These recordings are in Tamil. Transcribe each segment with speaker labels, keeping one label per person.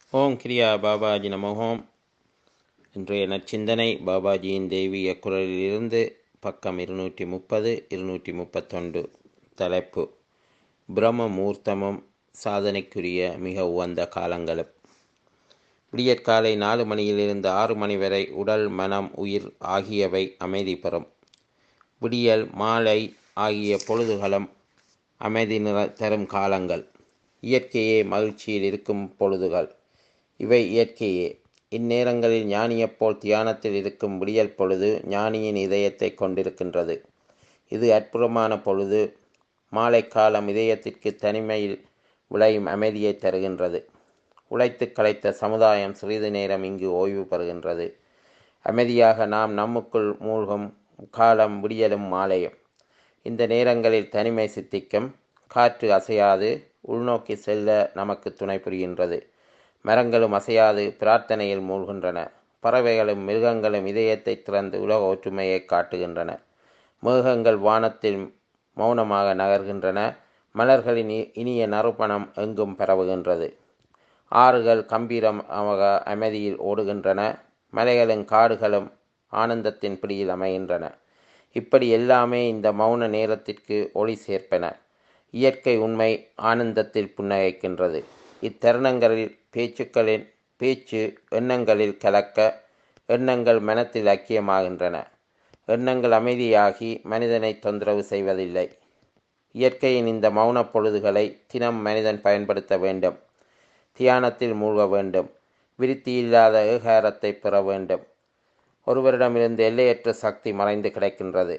Speaker 1: ஓம் கிரியா பாபாஜி நமோம் இன்றைய நச்சிந்தனை பாபாஜியின் தெய்வீக குரலிலிருந்து பக்கம் இருநூற்றி முப்பது இருநூற்றி முப்பத்தொன்று தலைப்பு பிரம்ம மூர்த்தமும் சாதனைக்குரிய மிக உகந்த காலங்களும் விடியற்காலை நாலு மணியிலிருந்து ஆறு மணி வரை உடல் மனம் உயிர் ஆகியவை அமைதி பெறும் விடியல் மாலை ஆகிய பொழுதுகளும் அமைதி நிற தரும் காலங்கள் இயற்கையே மகிழ்ச்சியில் இருக்கும் பொழுதுகள் இவை இயற்கையே இந்நேரங்களில் ஞானியைப் போல் தியானத்தில் இருக்கும் விடியல் பொழுது ஞானியின் இதயத்தை கொண்டிருக்கின்றது இது அற்புதமான பொழுது மாலை காலம் இதயத்திற்கு தனிமையில் விளையும் அமைதியை தருகின்றது உழைத்து களைத்த சமுதாயம் சிறிது நேரம் இங்கு ஓய்வு பெறுகின்றது அமைதியாக நாம் நம்முக்குள் மூழ்கும் காலம் விடியலும் மாலையும் இந்த நேரங்களில் தனிமை சித்திக்கும் காற்று அசையாது உள்நோக்கி செல்ல நமக்கு துணை புரிகின்றது மரங்களும் அசையாது பிரார்த்தனையில் மூழ்கின்றன பறவைகளும் மிருகங்களும் இதயத்தை திறந்து உலக ஒற்றுமையை காட்டுகின்றன மேகங்கள் வானத்தில் மௌனமாக நகர்கின்றன மலர்களின் இனிய நறுப்பணம் எங்கும் பரவுகின்றது ஆறுகள் கம்பீரமாக அமைதியில் ஓடுகின்றன மலைகளும் காடுகளும் ஆனந்தத்தின் பிடியில் அமைகின்றன இப்படி எல்லாமே இந்த மௌன நேரத்திற்கு ஒளி சேர்ப்பன இயற்கை உண்மை ஆனந்தத்தில் புன்னகைக்கின்றது இத்தருணங்களில் பேச்சுக்களின் பேச்சு எண்ணங்களில் கலக்க எண்ணங்கள் மனத்தில் ஐக்கியமாகின்றன எண்ணங்கள் அமைதியாகி மனிதனை தொந்தரவு செய்வதில்லை இயற்கையின் இந்த மௌன பொழுதுகளை தினம் மனிதன் பயன்படுத்த வேண்டும் தியானத்தில் மூழ்க வேண்டும் விருத்தி இல்லாத ஏகாரத்தை பெற வேண்டும் ஒருவரிடமிருந்து எல்லையற்ற சக்தி மறைந்து கிடைக்கின்றது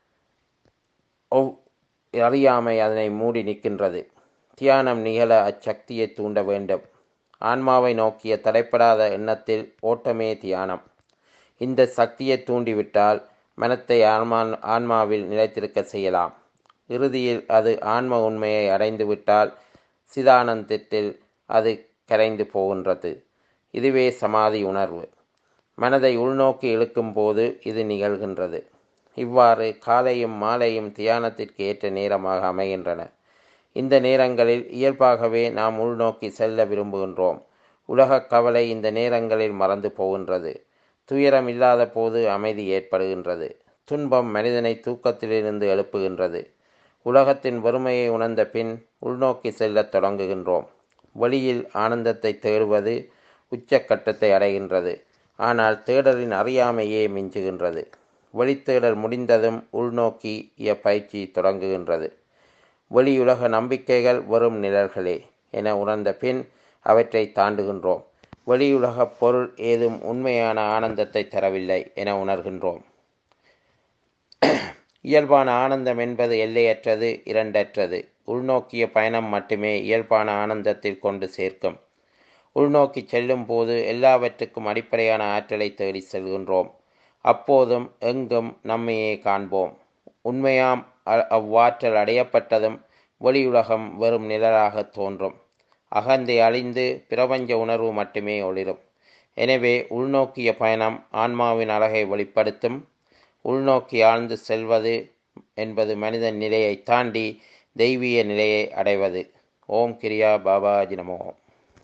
Speaker 1: அறியாமை அதனை மூடி நிற்கின்றது தியானம் நிகழ அச்சக்தியை தூண்ட வேண்டும் ஆன்மாவை நோக்கிய தடைப்படாத எண்ணத்தில் ஓட்டமே தியானம் இந்த சக்தியை தூண்டிவிட்டால் மனத்தை ஆன்மா ஆன்மாவில் நிலைத்திருக்க செய்யலாம் இறுதியில் அது ஆன்ம உண்மையை அடைந்துவிட்டால் சிதானந்தத்தில் அது கரைந்து போகின்றது இதுவே சமாதி உணர்வு மனதை உள்நோக்கி இழுக்கும் போது இது நிகழ்கின்றது இவ்வாறு காலையும் மாலையும் தியானத்திற்கு ஏற்ற நேரமாக அமைகின்றன இந்த நேரங்களில் இயல்பாகவே நாம் உள்நோக்கி செல்ல விரும்புகின்றோம் உலக கவலை இந்த நேரங்களில் மறந்து போகின்றது துயரம் இல்லாத போது அமைதி ஏற்படுகின்றது துன்பம் மனிதனை தூக்கத்திலிருந்து எழுப்புகின்றது உலகத்தின் வறுமையை உணர்ந்த பின் உள்நோக்கி செல்லத் தொடங்குகின்றோம் வழியில் ஆனந்தத்தை தேடுவது உச்சக்கட்டத்தை அடைகின்றது ஆனால் தேடலின் அறியாமையே மிஞ்சுகின்றது வெளித்தேடல் முடிந்ததும் உள்நோக்கிய பயிற்சி தொடங்குகின்றது வெளியுலக நம்பிக்கைகள் வெறும் நிழல்களே என உணர்ந்த பின் அவற்றை தாண்டுகின்றோம் வெளியுலக பொருள் ஏதும் உண்மையான ஆனந்தத்தை தரவில்லை என உணர்கின்றோம் இயல்பான ஆனந்தம் என்பது எல்லையற்றது இரண்டற்றது உள்நோக்கிய பயணம் மட்டுமே இயல்பான ஆனந்தத்தில் கொண்டு சேர்க்கும் உள்நோக்கி செல்லும் போது எல்லாவற்றுக்கும் அடிப்படையான ஆற்றலை தேடி செல்கின்றோம் அப்போதும் எங்கும் நம்மையே காண்போம் உண்மையாம் அவ்வாற்றல் அடையப்பட்டதும் வெளியுலகம் வெறும் நிழலாக தோன்றும் அகந்தை அழிந்து பிரபஞ்ச உணர்வு மட்டுமே ஒளிரும் எனவே உள்நோக்கிய பயணம் ஆன்மாவின் அழகை வெளிப்படுத்தும் உள்நோக்கி ஆழ்ந்து செல்வது என்பது மனிதன் நிலையை தாண்டி தெய்வீக நிலையை அடைவது ஓம் கிரியா பாபாஜி நமோகம்